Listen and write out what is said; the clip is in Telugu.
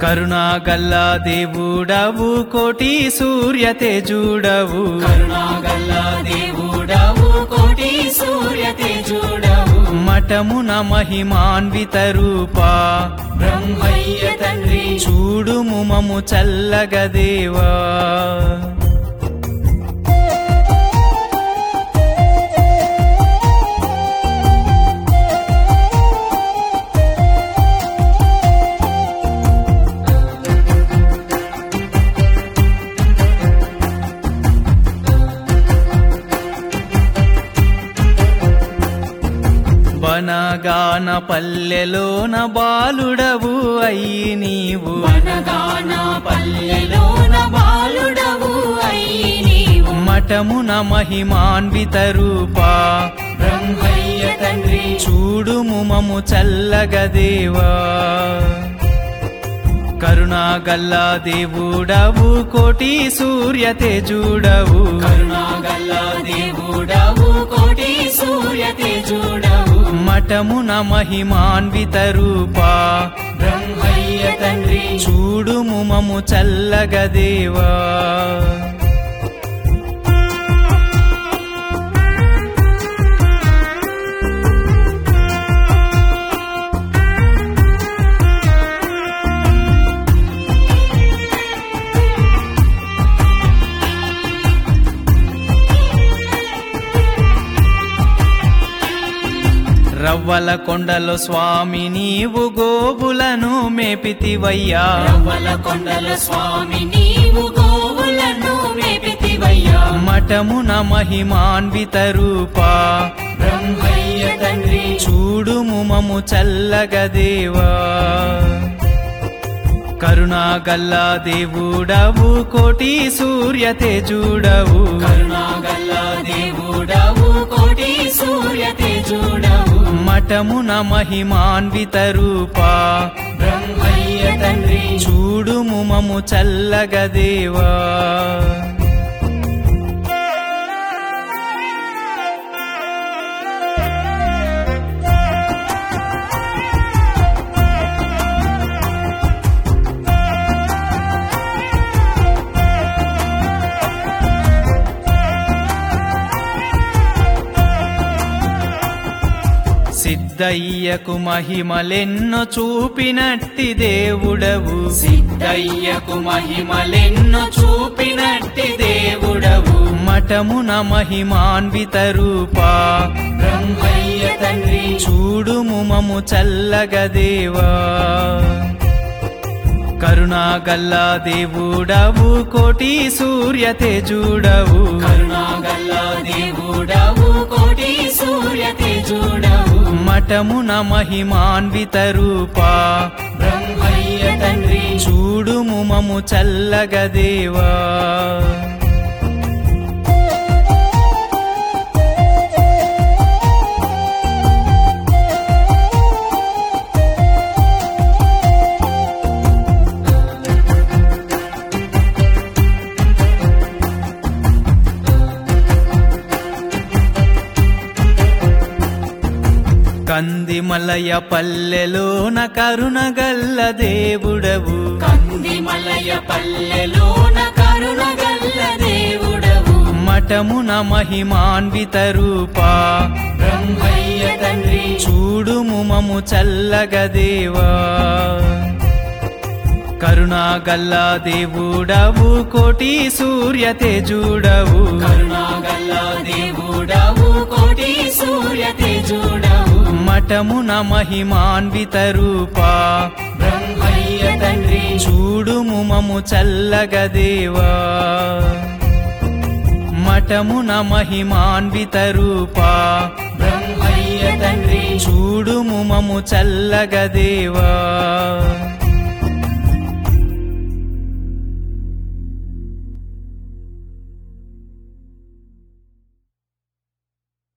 కరుణాగల్లా దేవుడవు కోటి సూర్య తేజుడవు కరుణాగల్ల దేవుడవు కోటి సూర్య తేజుడవు మఠమున మహిమాన్విత రూపా బ్రహ్మయ్య తండ్రి చూడుము మము చల్లగదేవా బనగాన పల్లెలోన బాలుడవు అయ్యి నీవు వనగాన పల్లెలోన బాలుడవు అయి నీవు మఠమున మహిమాన్విత రూపా బ్రహ్మయ్య తండ్రి చూడుము మము చల్లగదేవా కరుణాగల్లా దేవుడవు కోటి సూర్య తేజుడవు కరుణాగల్ల దేవుడవు కోటి సూర్య తేజుడవు మఠమున మహిమాన్విత రూపా బ్రహ్మయ్య తండ్రి చూడుము మము చల్లగదేవా రవ్వల కొండలో స్వామి నీవు గోవులను మేపితివయ్యా రవ్వల కొండల స్వామి నీవు గోవులను మేపితివయ్యా మఠమున మహిమాన్విత రూపా బ్రహ్మయ్య తండ్రి చూడుము మము చల్లగదేవా కరుణాగల్లా దేవుడవు కోటి సూర్య తేజుడవు కరుణాగల్ల దేవుడవు కోటి సూర్య తేజుడవు మఠమున మహిమాన్విత రూపా బ్రహ్మయ్య తండ్రి చూడుము మము చల్లగదేవా సిద్ధయ్యకు మహిమలెన్నో చూపినట్టి దేవుడవు సిద్ధయ్యకు మహిమలెన్నో చూపినట్టి దేవుడవు మఠమున మహిమాన్విత రూపా బ్రహ్మయ్య తండ్రి చూడుము మము చల్లగదేవా కరుణాగల్లా దేవుడవు కోటి సూర్య తేజుడవు కరుణాగల్ల దేవుడవు కోటి సూర్య తేజుడవు మఠమున మహిమాన్విత రూపా బ్రహ్మయ్య తండ్రి చూడుము మము చల్లగదేవా కందిమలయ పల్లెలోన కరుణగల్ల దేవుడవు కందిమలయ పల్లెలోన కరుణగల్ల దేవుడవు మఠమున మహిమాన్విత రూపా బ్రహ్మయ్య తండ్రి చూడుము మము చల్లగదేవా కరుణాగల్లా దేవుడవు కోటి సూర్య తేజుడవు కరుణాగల్ల దేవుడవు కోటి సూర్య తేజుడవు మఠమున మహిమాన్విత రూపా బ్రహ్మయ్య తండ్రి చూడుము మము చల్లగదేవా మఠమున మహిమాన్విత రూపా బ్రహ్మయ్య తండ్రి చూడుము మము చల్లగదేవా